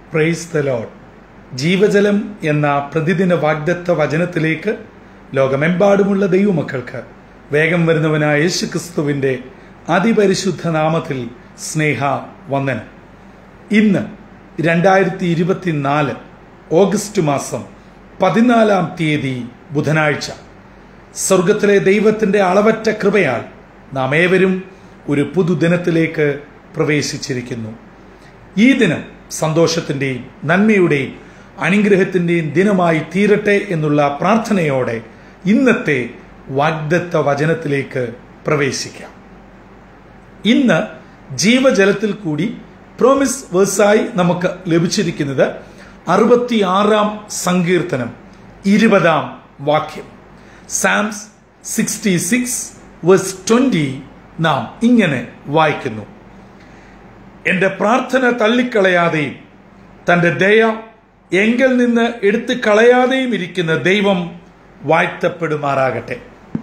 praise the load ജീവജലം എന്ന പ്രതിദിന വാഗ്ദത്ത വചനത്തിലേക്ക് ലോകമെമ്പാടുമുള്ള ദൈവമക്കൾക്ക് വേഗം വരുന്നവനായ യേശുക്രിസ്തുവിന്റെ അതിപരിശുദ്ധ നാമത്തിൽ സ്നേഹ വന്ദനം ഇന്ന് രണ്ടായിരത്തി ഇരുപത്തിനാല് ഓഗസ്റ്റ് മാസം പതിനാലാം തീയതി ബുധനാഴ്ച സ്വർഗത്തിലെ ദൈവത്തിന്റെ അളവറ്റ കൃപയാൽ നാം ഏവരും ഒരു പുതുദിനത്തിലേക്ക് പ്രവേശിച്ചിരിക്കുന്നു ഈ ദിനം സന്തോഷത്തിന്റെയും നന്മയുടെയും അനുഗ്രഹത്തിന്റെയും ദിനമായി തീരട്ടെ എന്നുള്ള പ്രാർത്ഥനയോടെ ഇന്നത്തെ വാഗ്ദത്ത വചനത്തിലേക്ക് പ്രവേശിക്കാം ഇന്ന് ജീവജലത്തിൽ കൂടി പ്രോമിസ് വേഴ്സായി നമുക്ക് ലഭിച്ചിരിക്കുന്നത് അറുപത്തിയാറാം സങ്കീർത്തനം ഇരുപതാം വാക്യം psalms sixty six verse twenty നാം ഇങ്ങനെ വായിക്കുന്നു എന്റെ പ്രാർത്ഥന തള്ളിക്കളയാതെയും തന്റെ ദയ എങ്കിൽ നിന്ന് എടുത്തു കളയാതെയും ഇരിക്കുന്ന ദൈവം വാഴ്ത്തപ്പെടുമാറാകട്ടെ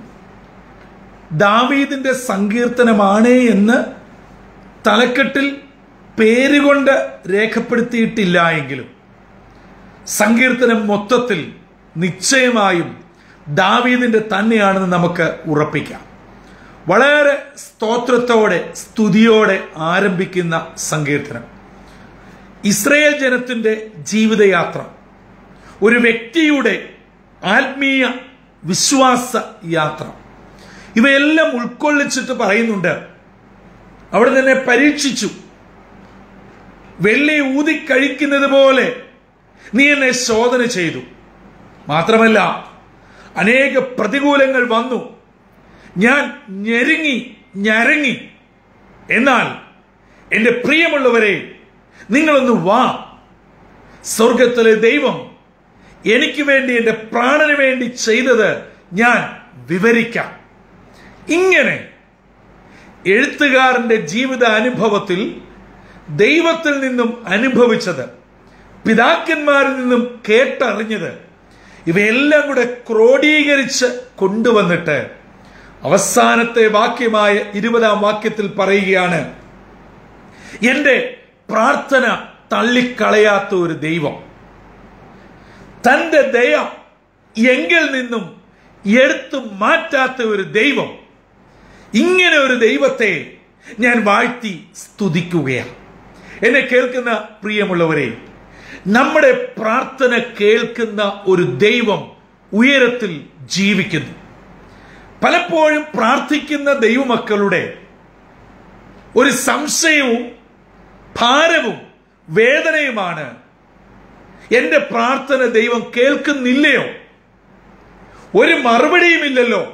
ദാവീദിന്റെ സങ്കീർത്തനമാണ് എന്ന് തലക്കെട്ടിൽ പേരുകൊണ്ട് രേഖപ്പെടുത്തിയിട്ടില്ല എങ്കിലും സങ്കീർത്തനം മൊത്തത്തിൽ നിശ്ചയമായും ദാവീദിന്റെ തന്നെയാണെന്ന് നമുക്ക് ഉറപ്പിക്കാം വളരെ സ്തോത്രത്തോടെ സ്തുതിയോടെ ആരംഭിക്കുന്ന സങ്കീർത്തനം ഇസ്രയേൽ ജനത്തിന്റെ ജീവിതയാത്ര ഒരു വ്യക്തിയുടെ ആത്മീയ വിശ്വാസ യാത്ര ഇവയെല്ലാം ഉൾക്കൊള്ളിച്ചിട്ട് പറയുന്നുണ്ട് അവിടെ തന്നെ പരീക്ഷിച്ചു വെള്ളി ഊതിക്കഴിക്കുന്നത് പോലെ നീ എന്നെ ശോധന ചെയ്തു മാത്രമല്ല അനേക പ്രതികൂലങ്ങൾ വന്നു ഞാൻ ഞെരുങ്ങി ഞരങ്ങി എന്നാൽ എന്റെ പ്രിയമുള്ളവരെ നിങ്ങളൊന്ന് വാ സ്വർഗത്തിലെ ദൈവം എനിക്ക് വേണ്ടി എന്റെ പ്രാണന് വേണ്ടി ചെയ്തത് ഞാൻ വിവരിക്കാം ഇങ്ങനെ എഴുത്തുകാരന്റെ ജീവിത അനുഭവത്തിൽ ദൈവത്തിൽ നിന്നും അനുഭവിച്ചത് പിതാക്കന്മാരിൽ നിന്നും കേട്ടറിഞ്ഞത് ഇവയെല്ലാം കൂടെ ക്രോഡീകരിച്ച് കൊണ്ടുവന്നിട്ട് അവസാനത്തെ വാക്യമായ ഇരുപതാം വാക്യത്തിൽ പറയുകയാണ് എന്റെ പ്രാർത്ഥന തള്ളിക്കളയാത്ത ഒരു ദൈവം തന്റെ ദയ എങ്കിൽ നിന്നും എടുത്തു മാറ്റാത്ത ഒരു ദൈവം ഇങ്ങനെ ഒരു ദൈവത്തെ ഞാൻ വാഴ്ത്തി സ്തുതിക്കുകയാണ് എന്നെ കേൾക്കുന്ന പ്രിയമുള്ളവരെ നമ്മുടെ പ്രാർത്ഥന കേൾക്കുന്ന ഒരു ദൈവം ഉയരത്തിൽ ജീവിക്കുന്നു പലപ്പോഴും പ്രാർത്ഥിക്കുന്ന ദൈവമക്കളുടെ ഒരു സംശയവും ഭാരവും വേദനയുമാണ് എന്റെ പ്രാർത്ഥന ദൈവം കേൾക്കുന്നില്ലയോ ഒരു മറുപടിയുമില്ലല്ലോ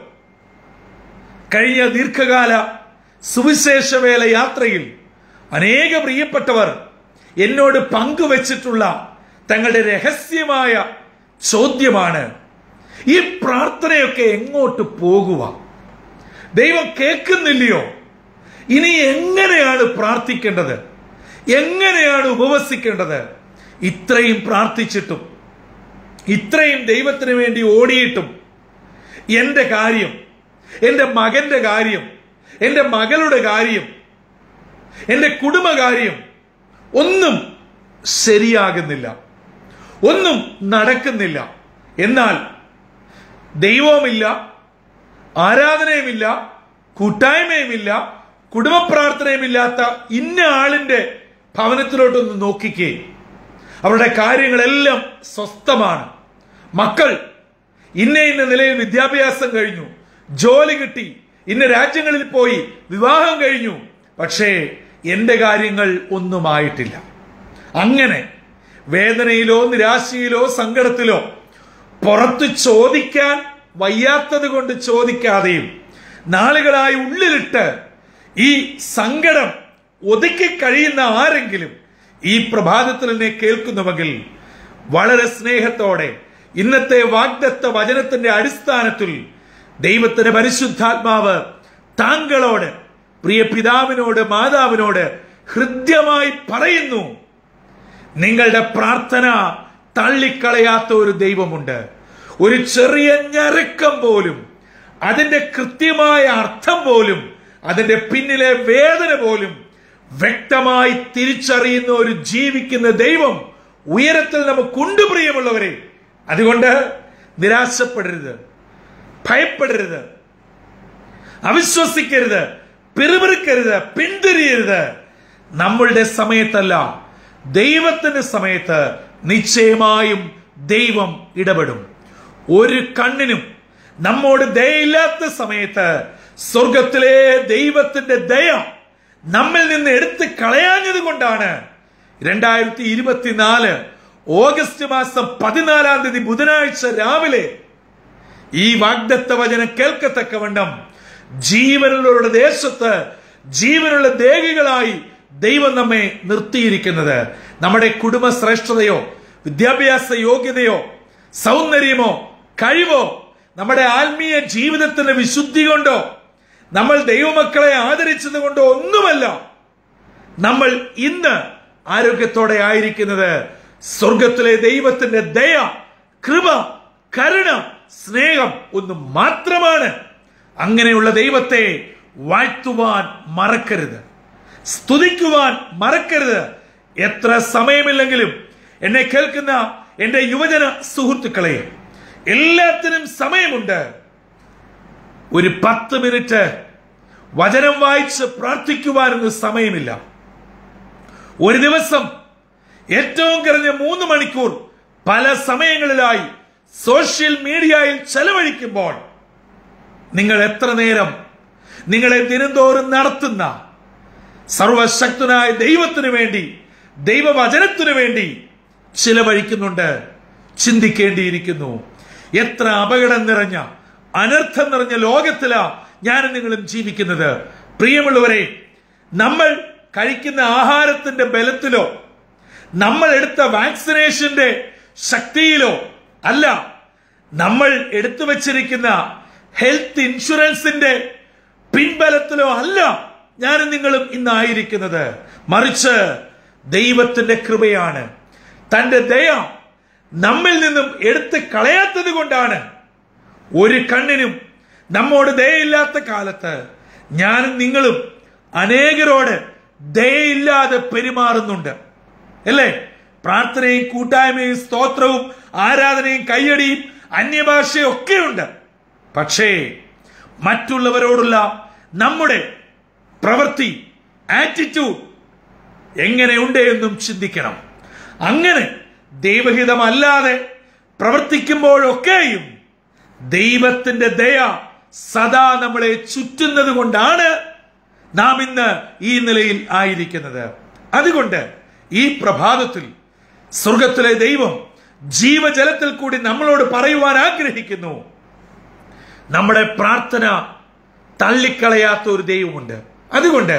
കഴിഞ്ഞ ദീർഘകാല സുവിശേഷവേല യാത്രയിൽ അനേക പ്രിയപ്പെട്ടവർ എന്നോട് പങ്കുവച്ചിട്ടുള്ള തങ്ങളുടെ രഹസ്യമായ ചോദ്യമാണ് ഈ പ്രാർത്ഥനയൊക്കെ എങ്ങോട്ട് പോകുക ദൈവം കേൾക്കുന്നില്ലയോ ഇനി എങ്ങനെയാണ് പ്രാർത്ഥിക്കേണ്ടത് എങ്ങനെയാണ് ഉപവസിക്കേണ്ടത് ഇത്രയും പ്രാർത്ഥിച്ചിട്ടും ഇത്രയും ദൈവത്തിന് വേണ്ടി ഓടിയിട്ടും എന്റെ കാര്യം എന്റെ മകന്റെ കാര്യം എന്റെ മകളുടെ കാര്യം എന്റെ കുടുംബകാര്യം ഒന്നും ശരിയാകുന്നില്ല ഒന്നും നടക്കുന്നില്ല എന്നാൽ ദൈവവുമില്ല ആരാധനയുമില്ല കൂട്ടായ്മയുമില്ല കുടുംബ പ്രാർത്ഥനയുമില്ലാത്ത ഇന്ന ആളിന്റെ ഭവനത്തിലോട്ടൊന്ന് നോക്കിക്കേ അവരുടെ കാര്യങ്ങളെല്ലാം സ്വസ്ഥമാണ് മക്കൾ ഇന്ന ഇന്ന നിലയിൽ വിദ്യാഭ്യാസം കഴിഞ്ഞു ജോലി കിട്ടി ഇന്ന രാജ്യങ്ങളിൽ പോയി വിവാഹം കഴിഞ്ഞു പക്ഷേ എന്റെ കാര്യങ്ങൾ ഒന്നുമായിട്ടില്ല അങ്ങനെ വേദനയിലോ നിരാശയിലോ സങ്കടത്തിലോ പുറത്ത് ചോദിക്കാൻ വയ്യാത്തത് കൊണ്ട് ചോദിക്കാതെയും നാളുകളായി ഉള്ളിലിട്ട് ഈ സങ്കടം ഒതുക്കി കഴിയുന്ന ആരെങ്കിലും ഈ പ്രഭാതത്തിൽ എന്നെ കേൾക്കുന്നുവെങ്കിൽ വളരെ സ്നേഹത്തോടെ ഇന്നത്തെ വാഗ്ദത്ത വചനത്തിന്റെ അടിസ്ഥാനത്തിൽ ദൈവത്തിന്റെ പരിശുദ്ധാത്മാവ് താങ്കളോട് പ്രിയ പിതാവിനോട് മാതാവിനോട് ഹൃദ്യമായി പറയുന്നു നിങ്ങളുടെ പ്രാർത്ഥന തള്ളിക്കളയാത്ത ഒരു ദൈവമുണ്ട് ഒരു ചെറിയ ഞരക്കം പോലും അതിന്റെ കൃത്യമായ അർത്ഥം പോലും അതിന്റെ പിന്നിലെ വേദന പോലും വ്യക്തമായി തിരിച്ചറിയുന്ന ഒരു ജീവിക്കുന്ന ദൈവം ഉയരത്തിൽ നമുക്കുണ്ട് പ്രിയമുള്ളവരെ അതുകൊണ്ട് നിരാശപ്പെടരുത് ഭയപ്പെടരുത് അവിശ്വസിക്കരുത് പിറുപിറുക്കരുത് പിന്തിരിയരുത് നമ്മളുടെ സമയത്തല്ല ദൈവത്തിന്റെ സമയത്ത് നിശ്ചയമായും ദൈവം ഇടപെടും ഒരു കണ്ണിനും നമ്മോട് ദയയില്ലാത്ത സമയത്ത് സ്വർഗത്തിലെ ദൈവത്തിന്റെ ദയ നമ്മിൽ നിന്ന് എടുത്ത് കളയാഞ്ഞത് കൊണ്ടാണ് രണ്ടായിരത്തി ഇരുപത്തിനാല് ഓഗസ്റ്റ് മാസം പതിനാലാം തീയതി ബുധനാഴ്ച രാവിലെ ഈ വാഗ്ദത്ത വചനം കേൾക്കത്തക്കവണ്ണം ജീവനുള്ളവരുടെ ദേശത്ത് ജീവനുള്ള ദേഹികളായി ദൈവം നമ്മെ നിർത്തിയിരിക്കുന്നത് നമ്മുടെ കുടുംബ ശ്രേഷ്ഠതയോ വിദ്യാഭ്യാസ യോഗ്യതയോ സൗന്ദര്യമോ കഴിവോ നമ്മുടെ ആത്മീയ ജീവിതത്തിന്റെ വിശുദ്ധി കൊണ്ടോ നമ്മൾ ദൈവമക്കളെ ആദരിച്ചത് കൊണ്ടോ ഒന്നുമല്ല നമ്മൾ ഇന്ന് ആരോഗ്യത്തോടെ ആയിരിക്കുന്നത് സ്വർഗത്തിലെ ദൈവത്തിന്റെ ദയ കൃപ കരുണ സ്നേഹം ഒന്ന് മാത്രമാണ് അങ്ങനെയുള്ള ദൈവത്തെ വാഴ്ത്തുവാൻ മറക്കരുത് സ്തുതിക്കുവാൻ മറക്കരുത് എത്ര സമയമില്ലെങ്കിലും എന്നെ കേൾക്കുന്ന എന്റെ യുവജന സുഹൃത്തുക്കളെ എല്ലാത്തിനും സമയമുണ്ട് ഒരു പത്ത് മിനിറ്റ് വചനം വായിച്ച് പ്രാർത്ഥിക്കുവാനൊന്നും സമയമില്ല ഒരു ദിവസം ഏറ്റവും കുറഞ്ഞ മൂന്ന് മണിക്കൂർ പല സമയങ്ങളിലായി സോഷ്യൽ മീഡിയയിൽ ചെലവഴിക്കുമ്പോൾ നിങ്ങൾ എത്ര നേരം നിങ്ങളെ ദിനംതോറും നടത്തുന്ന സർവശക്തനായ ദൈവത്തിനു വേണ്ടി ദൈവവചനത്തിനു വേണ്ടി ചിലവഴിക്കുന്നുണ്ട് ചിന്തിക്കേണ്ടിയിരിക്കുന്നു എത്ര അപകടം നിറഞ്ഞ അനർത്ഥം നിറഞ്ഞ ലോകത്തിലാ ഞാനും നിങ്ങളും ജീവിക്കുന്നത് പ്രിയമുള്ളവരെ നമ്മൾ കഴിക്കുന്ന ആഹാരത്തിന്റെ ബലത്തിലോ നമ്മൾ എടുത്ത വാക്സിനേഷന്റെ ശക്തിയിലോ അല്ല നമ്മൾ എടുത്തു വച്ചിരിക്കുന്ന ഹെൽത്ത് ഇൻഷുറൻസിന്റെ പിൻബലത്തിലോ അല്ല ഞാനും നിങ്ങളും ഇന്നായിരിക്കുന്നത് മറിച്ച് ദൈവത്തിന്റെ കൃപയാണ് തന്റെ ദയ നമ്മിൽ നിന്നും എടുത്ത് കളയാത്തത് കൊണ്ടാണ് ഒരു കണ്ണിനും നമ്മോട് ദയയില്ലാത്ത കാലത്ത് ഞാനും നിങ്ങളും അനേകരോട് ദയയില്ലാതെ പെരുമാറുന്നുണ്ട് അല്ലേ പ്രാർത്ഥനയും കൂട്ടായ്മയും സ്തോത്രവും ആരാധനയും കയ്യടിയും അന്യഭാഷയും ഒക്കെയുണ്ട് പക്ഷേ മറ്റുള്ളവരോടുള്ള നമ്മുടെ പ്രവൃത്തി ആറ്റിറ്റ്യൂഡ് എങ്ങനെയുണ്ട് എന്നും ചിന്തിക്കണം അങ്ങനെ ദൈവഹിതമല്ലാതെ പ്രവർത്തിക്കുമ്പോഴൊക്കെയും ദൈവത്തിന്റെ ദയ സദാ നമ്മളെ ചുറ്റുന്നത് കൊണ്ടാണ് നാം ഇന്ന് ഈ നിലയിൽ ആയിരിക്കുന്നത് അതുകൊണ്ട് ഈ പ്രഭാതത്തിൽ സ്വർഗത്തിലെ ദൈവം ജീവജലത്തിൽ കൂടി നമ്മളോട് പറയുവാൻ ആഗ്രഹിക്കുന്നു നമ്മുടെ പ്രാർത്ഥന തള്ളിക്കളയാത്ത ഒരു ദൈവമുണ്ട് അതുകൊണ്ട്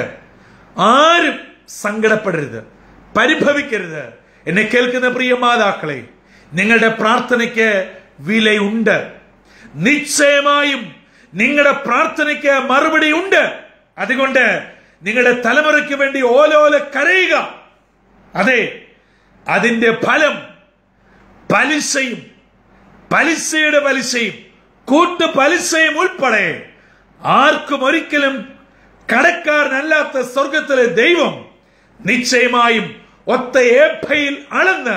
ആരും സങ്കടപ്പെടരുത് പരിഭവിക്കരുത് എന്നെ കേൾക്കുന്ന പ്രിയ മാതാക്കളെ നിങ്ങളുടെ പ്രാർത്ഥനയ്ക്ക് വിലയുണ്ട് നിശ്ചയമായും നിങ്ങളുടെ പ്രാർത്ഥനയ്ക്ക് മറുപടി ഉണ്ട് അതുകൊണ്ട് നിങ്ങളുടെ തലമുറയ്ക്ക് വേണ്ടി ഓലോല കരയുക അതെ അതിന്റെ ഫലം പലിശയും പലിശയുടെ പലിശയും കൂട്ടു പലിശയും ഉൾപ്പെടെ ആർക്കും ഒരിക്കലും കടക്കാരനല്ലാത്ത സ്വർഗത്തിലെ ദൈവം നിശ്ചയമായും ഒത്ത ഏഭയിൽ അളന്ന്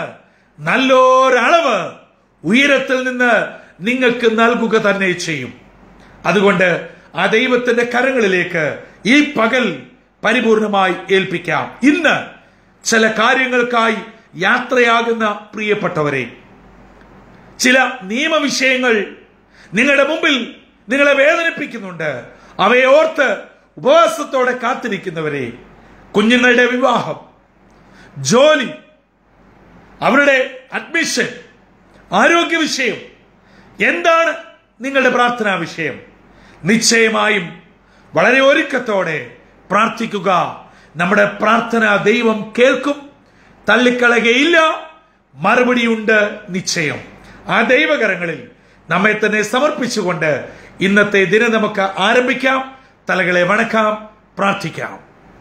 നല്ലൊരളവ് ഉയരത്തിൽ നിന്ന് നിങ്ങൾക്ക് നൽകുക തന്നെ ചെയ്യും അതുകൊണ്ട് ആ ദൈവത്തിന്റെ കരങ്ങളിലേക്ക് ഈ പകൽ പരിപൂർണമായി ഏൽപ്പിക്കാം ഇന്ന് ചില കാര്യങ്ങൾക്കായി യാത്രയാകുന്ന പ്രിയപ്പെട്ടവരെ ചില നിയമവിഷയങ്ങൾ നിങ്ങളുടെ മുമ്പിൽ നിങ്ങളെ വേദനിപ്പിക്കുന്നുണ്ട് അവയെ ഓർത്ത് ഉപവാസത്തോടെ കാത്തിരിക്കുന്നവരെ കുഞ്ഞുങ്ങളുടെ വിവാഹം ജോലി അവരുടെ അഡ്മിഷൻ ആരോഗ്യ വിഷയം എന്താണ് നിങ്ങളുടെ പ്രാർത്ഥനാ വിഷയം നിശ്ചയമായും വളരെ ഒരുക്കത്തോടെ പ്രാർത്ഥിക്കുക നമ്മുടെ പ്രാർത്ഥന ദൈവം കേൾക്കും തള്ളിക്കളയുകയില്ല മറുപടിയുണ്ട് നിശ്ചയം ആ ദൈവകരങ്ങളിൽ നമ്മെ തന്നെ സമർപ്പിച്ചുകൊണ്ട് ഇന്നത്തെ ദിനം നമുക്ക് ആരംഭിക്കാം തലകളെ വണക്കാം പ്രാർത്ഥിക്കാം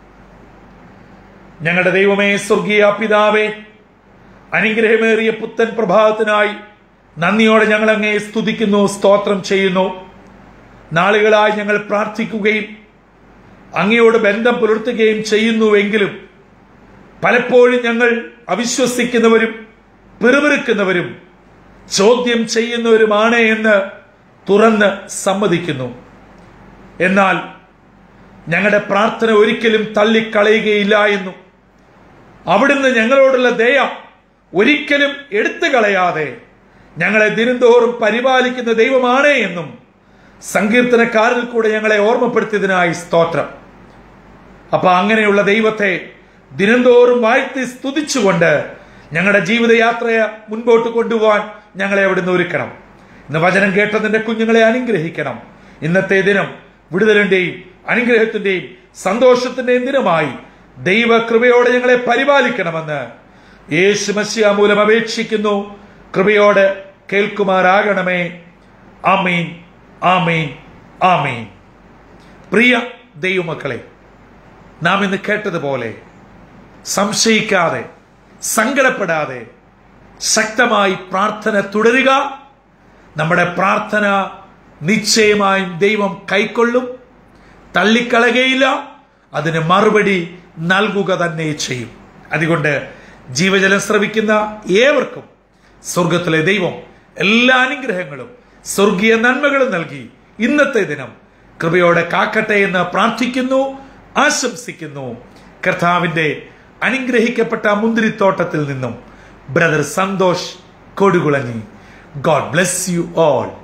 ഞങ്ങളുടെ ദൈവമേ സ്വർഗീയ പിതാവേ അനുഗ്രഹമേറിയ പുത്തൻ പ്രഭാതത്തിനായി നന്ദിയോടെ ഞങ്ങൾ അങ്ങേ സ്തുതിക്കുന്നു സ്തോത്രം ചെയ്യുന്നു നാളുകളായി ഞങ്ങൾ പ്രാർത്ഥിക്കുകയും അങ്ങയോട് ബന്ധം പുലർത്തുകയും ചെയ്യുന്നുവെങ്കിലും പലപ്പോഴും ഞങ്ങൾ അവിശ്വസിക്കുന്നവരും പിറുപിറുക്കുന്നവരും ചോദ്യം ചെയ്യുന്നവരുമാണ് എന്ന് തുറന്ന് സമ്മതിക്കുന്നു എന്നാൽ ഞങ്ങളുടെ പ്രാർത്ഥന ഒരിക്കലും തള്ളിക്കളയുകയില്ല എന്നും അവിടുന്ന് ഞങ്ങളോടുള്ള ദയ ഒരിക്കലും എടുത്തു കളയാതെ ഞങ്ങളെ ദിനംതോറും പരിപാലിക്കുന്ന ദൈവമാണ് എന്നും സങ്കീർത്തനക്കാരിൽ കൂടെ ഞങ്ങളെ ഓർമ്മപ്പെടുത്തിയതിനായി സ്തോത്രം അപ്പൊ അങ്ങനെയുള്ള ദൈവത്തെ ദിനംതോറും വാഴ്ത്തി സ്തുതിച്ചുകൊണ്ട് ഞങ്ങളുടെ ജീവിതയാത്രയെ മുൻപോട്ട് കൊണ്ടുപോകാൻ ഞങ്ങളെ അവിടുന്ന് ഒരുക്കണം ഇന്ന് വചനം കേട്ടതിന്റെ കുഞ്ഞുങ്ങളെ അനുഗ്രഹിക്കണം ഇന്നത്തെ ദിനം വിടുതലിന്റെയും അനുഗ്രഹത്തിന്റെയും സന്തോഷത്തിന്റെയും ദിനമായി ദൈവ കൃപയോടെ ഞങ്ങളെ പരിപാലിക്കണമെന്ന് യേശു മസ്യ മൂലം അപേക്ഷിക്കുന്നു കൃപയോടെ കേൾക്കുമാറാകണമേ ആമീൻ ആമീൻ ആമീൻ പ്രിയ ദൈവമക്കളെ നാം ഇന്ന് കേട്ടതുപോലെ സംശയിക്കാതെ സങ്കടപ്പെടാതെ ശക്തമായി പ്രാർത്ഥന തുടരുക നമ്മുടെ പ്രാർത്ഥന നിശ്ചയമായും ദൈവം കൈക്കൊള്ളും തള്ളിക്കളകയില്ല അതിന് മറുപടി നൽകുക തന്നെ ചെയ്യും അതുകൊണ്ട് ജീവജലം ശ്രവിക്കുന്ന ഏവർക്കും സ്വർഗത്തിലെ ദൈവം എല്ലാ അനുഗ്രഹങ്ങളും സ്വർഗീയ നന്മകളും നൽകി ഇന്നത്തെ ദിനം കൃപയോടെ കാക്കട്ടെ എന്ന് പ്രാർത്ഥിക്കുന്നു ആശംസിക്കുന്നു കർത്താവിന്റെ അനുഗ്രഹിക്കപ്പെട്ട മുന്തിരിത്തോട്ടത്തിൽ നിന്നും brother Santhosh Kodukulanji God bless you all